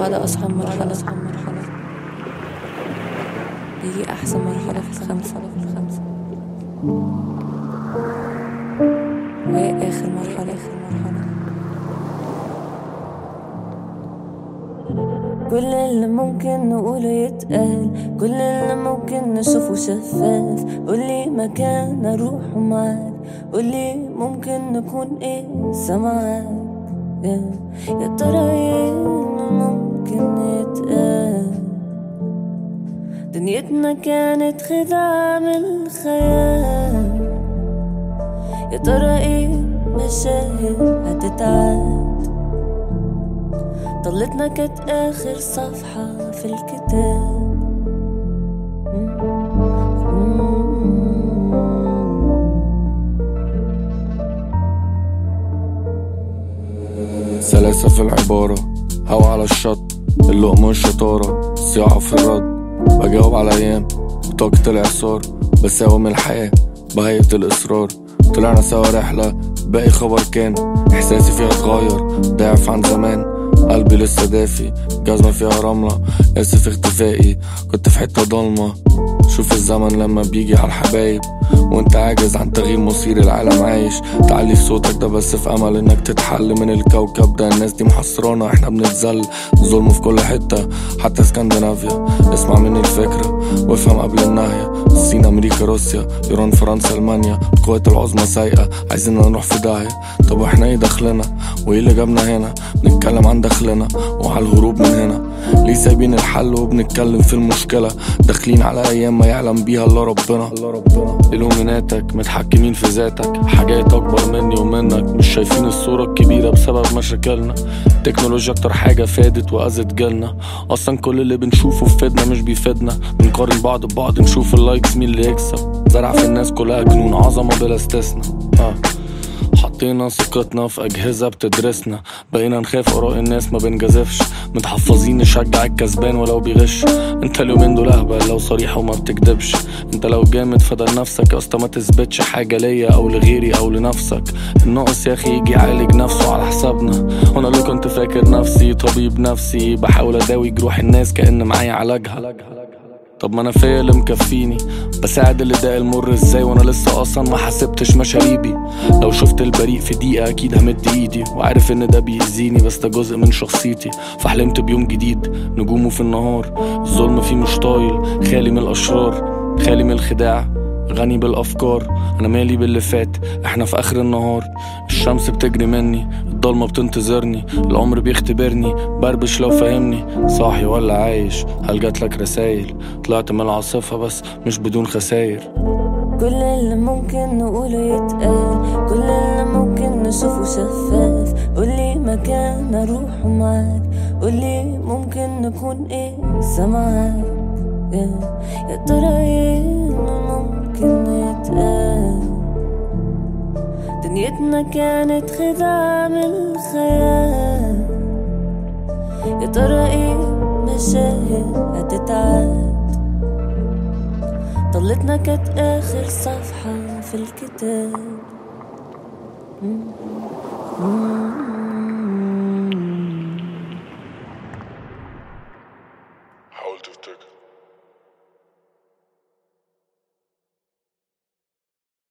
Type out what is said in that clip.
بعد أصعب مرحلة أصعب مرحلة بيجي أحسن مرحلة في الخمسة في الخمسة وهي آخر مرحلة آخر مرحلة كل اللي ممكن نقوله يتقال كل اللي ممكن نشوفه شفاف قولي مكان اروح معاك قولي ممكن نكون ايه سامعاك يا يا ترى ايه اللي ممكن يتقال دنيتنا كانت خدعة من الخيال يا ترى ايه مشاهد هتتعاد طلتنا كانت آخر صفحة في الكتاب سلاسة في العبارة هوا على الشط اللقمة الشطارة صياعة في الرد بجاوب على أيام وطاقة الإعصار بساوم الحياة بهيئة الإصرار طلعنا سوا رحلة باقي خبر كان إحساسي فيها اتغير ضعف عن زمان قلبي لسه دافي جزمة فيها رملة آسف اختفائي كنت في حتة ضلمة شوف الزمن لما بيجي على الحبايب وانت عاجز عن تغيير مصير العالم عايش تعلي في صوتك ده بس في امل انك تتحل من الكوكب ده الناس دي محصرانا احنا بنتذل ظلم في كل حتة حتى اسكندنافيا اسمع مني الفكرة وافهم قبل النهاية الصين امريكا روسيا ايران فرنسا المانيا القوات العظمى سايقة عايزيننا نروح في داهية طب واحنا ايه دخلنا وايه اللي جابنا هنا بنتكلم عن دخلنا وعلى الهروب من هنا ليه سايبين الحل وبنتكلم في المشكلة داخلين على ايام ما يعلم بيها الا ربنا الا ربنا الومناتك متحكمين في ذاتك حاجات اكبر مني ومنك مش شايفين الصورة الكبيرة بسبب مشاكلنا التكنولوجيا اكتر حاجة فادت واذت جيلنا اصلا كل اللي بنشوفه في فيدنا مش بيفيدنا بنقارن بعض ببعض نشوف اللايكس مين اللي يكسب زرع في الناس كلها جنون عظمة بلا استثناء آه. حطينا ثقتنا في أجهزة بتدرسنا بقينا نخاف آراء الناس ما بنجازفش متحفظين نشجع الكسبان ولو بيغش انت اليومين دول أهبل لو صريح وما بتكدبش انت لو جامد فده لنفسك يا اسطى ما تثبتش حاجة ليا أو لغيري أو لنفسك الناقص يا أخي يجي يعالج نفسه على حسابنا وانا اللي كنت فاكر نفسي طبيب نفسي بحاول أداوي جروح الناس كأن معايا علاجها طب ما انا فيا اللي مكفيني بساعد اللي داق المر ازاي وانا لسه اصلا ما حسبتش مشاريبي لو شفت البريء في دقيقة اكيد همد ايدي وعارف ان ده بيأذيني بس ده جزء من شخصيتي فحلمت بيوم جديد نجومه في النهار الظلم فيه مش طايل خالي من الاشرار خالي من الخداع غني بالافكار انا مالي باللي فات احنا في اخر النهار الشمس بتجري مني الضلمه بتنتظرني العمر بيختبرني بربش لو فاهمني صاحي ولا عايش هل جاتلك رسايل طلعت من العاصفه بس مش بدون خساير كل اللي ممكن نقوله يتقال كل اللي ممكن نشوفه شفاف قولي مكان اروح معاك قولي ممكن نكون ايه سامعاك يا يا ترى ايه اللي ممكن يتقال دنيتنا كانت خدعة من الخيال يا ترى ايه مشاهد هتتعاد طلتنا كانت آخر صفحة في الكتاب